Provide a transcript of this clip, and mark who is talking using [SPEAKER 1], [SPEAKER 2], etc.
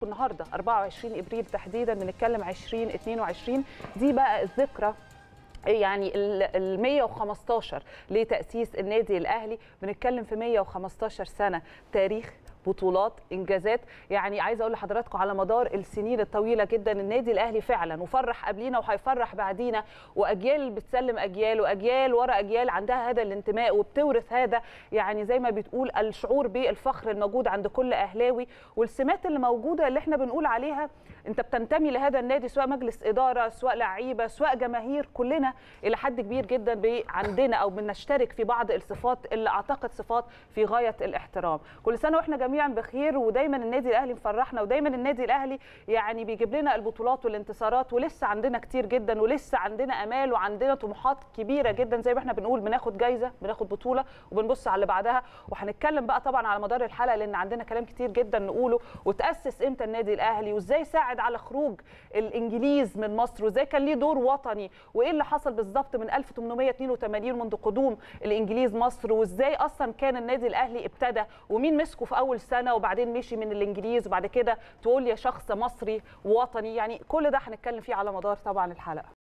[SPEAKER 1] النهارده 24 ابريل تحديدا بنتكلم 2022 دي بقى الذكرى يعني ال 115 لتاسيس النادي الاهلي بنتكلم في 115 سنه تاريخ بطولات انجازات يعني عايزه اقول لحضراتكم على مدار السنين الطويله جدا النادي الاهلي فعلا وفرح قبلينا وهيفرح بعدينا واجيال بتسلم اجيال واجيال ورا اجيال عندها هذا الانتماء وبتورث هذا يعني زي ما بتقول الشعور بالفخر الموجود عند كل اهلاوي والسمات اللي موجوده اللي احنا بنقول عليها انت بتنتمي لهذا النادي سواء مجلس اداره سواء لعيبه سواء جماهير كلنا الى حد كبير جدا عندنا او بنشترك في بعض الصفات اللي اعتقد صفات في غايه الاحترام كل سنه واحنا جميعا بخير ودايما النادي الاهلي مفرحنا ودايما النادي الاهلي يعني بيجيب لنا البطولات والانتصارات ولسه عندنا كتير جدا ولسه عندنا امال وعندنا طموحات كبيره جدا زي ما احنا بنقول بناخد جايزه بناخد بطوله وبنبص على اللي بعدها وهنتكلم بقى طبعا على مدار الحلقه لان عندنا كلام كتير جدا نقوله وتاسس امتى النادي الاهلي وازاي ساعد على خروج الانجليز من مصر وازاي كان ليه دور وطني وايه اللي حصل بالظبط من 1882 منذ قدوم الانجليز مصر وازاي اصلا كان النادي الاهلي ابتدى ومين مسكه في اول سنه وبعدين مشي من الانجليز وبعد كده تقول يا شخص مصري وطني يعني كل ده هنتكلم فيه على مدار طبعا الحلقه